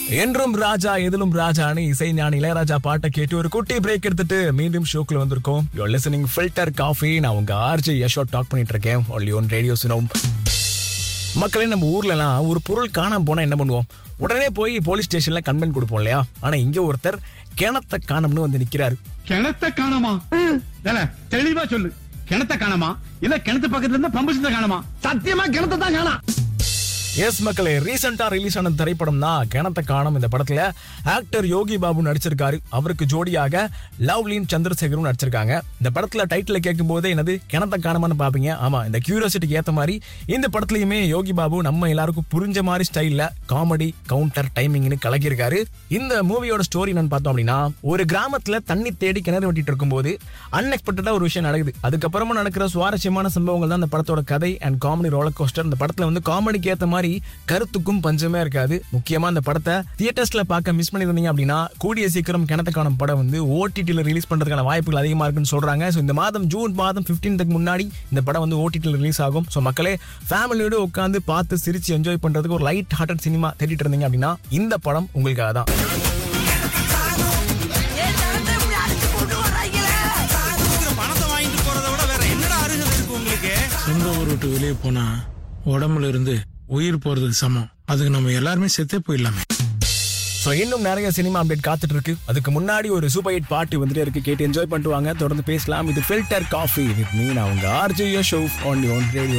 என்றும் ராஜா எதிலும் ராஜான்னு இசை ஞானி இளையராஜா பாட்டை கேட்டு ஒரு குட்டி பிரேக் எடுத்துட்டு மீண்டும் ஷோக்குள்ள வந்திருக்கோம் யூ லிசனிங் ஃபில்டர் காஃபி நான் உங்க ஆர்ஜி யஷோ டாக் பண்ணிட்டு இருக்கேன் ஒன்லி ஒன் ரேடியோ சினோம் மக்களே நம்ம ஊர்லலாம் ஒரு பொருள் காணாம போனா என்ன பண்ணுவோம் உடனே போய் போலீஸ் ஸ்டேஷன்ல கம்ப்ளைண்ட் கொடுப்போம் இல்லையா ஆனா இங்க ஒருத்தர் கிணத்த காணம்னு வந்து நிக்கிறாரு கிணத்த காணமா ஏல, தெளிவா சொல்லு கிணத்த காணமா இல்ல கிணத்து பக்கத்துல இருந்து பம்பு செட்ட காணமா சத்தியமா கிணத்த தான் காணா எஸ் மக்களே ரீசெண்டா ரிலீஸ் ஆன திரைப்படம் தான் கிணத்த காணும் இந்த படத்துல ஆக்டர் யோகி பாபு நடிச்சிருக்காரு அவருக்கு ஜோடியாக லவ்லின் சந்திரசேகரும் நடிச்சிருக்காங்க இந்த படத்துல டைட்டில் கேட்கும் போதே என்னது கிணத்த காணமான்னு பாப்பீங்க ஆமா இந்த கியூரியாசிட்டிக்கு ஏத்த மாதிரி இந்த படத்துலயுமே யோகி பாபு நம்ம எல்லாருக்கும் புரிஞ்ச மாதிரி ஸ்டைல்ல காமெடி கவுண்டர் டைமிங்னு கலக்கியிருக்காரு இந்த மூவியோட ஸ்டோரி என்னன்னு பார்த்தோம் அப்படின்னா ஒரு கிராமத்துல தண்ணி தேடி கிணறு வெட்டிட்டு இருக்கும்போது அன்எக்ஸ்பெக்டடா ஒரு விஷயம் நடக்குது அதுக்கப்புறமா நடக்கிற சுவாரஸ்யமான சம்பவங்கள் தான் இந்த படத்தோட கதை அண்ட் காமெடி ரோலர் கோஸ்டர் இந்த படத்துல வந்து காமெடிக்கு ஏத்த மாதிரி கருத்துக்கும் பஞ்சமே இருக்காது முக்கியமா இந்த படத்தை தியேட்டர்ஸ்ல பார்க்க மிஸ் பண்ணிருந்தீங்க அப்படின்னா கூடிய சீக்கிரம் கிணத்துக்கான படம் வந்து ஓடிடியில் ரிலீஸ் பண்றதுக்கான வாய்ப்புகள் அதிகமா இருக்குன்னு சொல்றாங்க ஸோ இந்த மாதம் ஜூன் மாதம் 15th முன்னாடி இந்த படம் வந்து ஓடிடியில் ரிலீஸ் ஆகும் ஸோ மக்களே ஃபேமிலியோட உட்காந்து பார்த்து சிரிச்சு என்ஜாய் பண்றதுக்கு ஒரு லைட் ஹார்ட்டட் சினிமா தேடிட்டு இருந்தீங்க அப்படின்னா இந்த படம் உங்களுக்காக தான் ஏன் தரத்தை இப்படி அடிச்சு கொண்டு வர்றாங்களே கொடுக்குற பணத்தை வாங்கிட்டு போறதை விட வேற என்னடா அருகதை இருக்கு உங்களுக்கு சொந்த ஊர் விட்டு வெளியே போனா உடம்புல இருந்து உயிர் போறதுக்கு சமம் அதுக்கு நம்ம எல்லாருமே செத்தே போயிடலாமே ஸோ இன்னும் நிறைய சினிமா அப்டேட் காத்துட்டு இருக்கு அதுக்கு முன்னாடி ஒரு சூப்பர் ஹிட் பாட்டு வந்துட்டே இருக்கு கேட்டு என்ஜாய் பண்ணிட்டு வாங்க தொடர்ந்து பேசலாம் இது ஃபில்டர் காஃபி வித் மீன் அவங்க ஆர்ஜியோ ஷோ ஆன் ஒன் ரேடியோ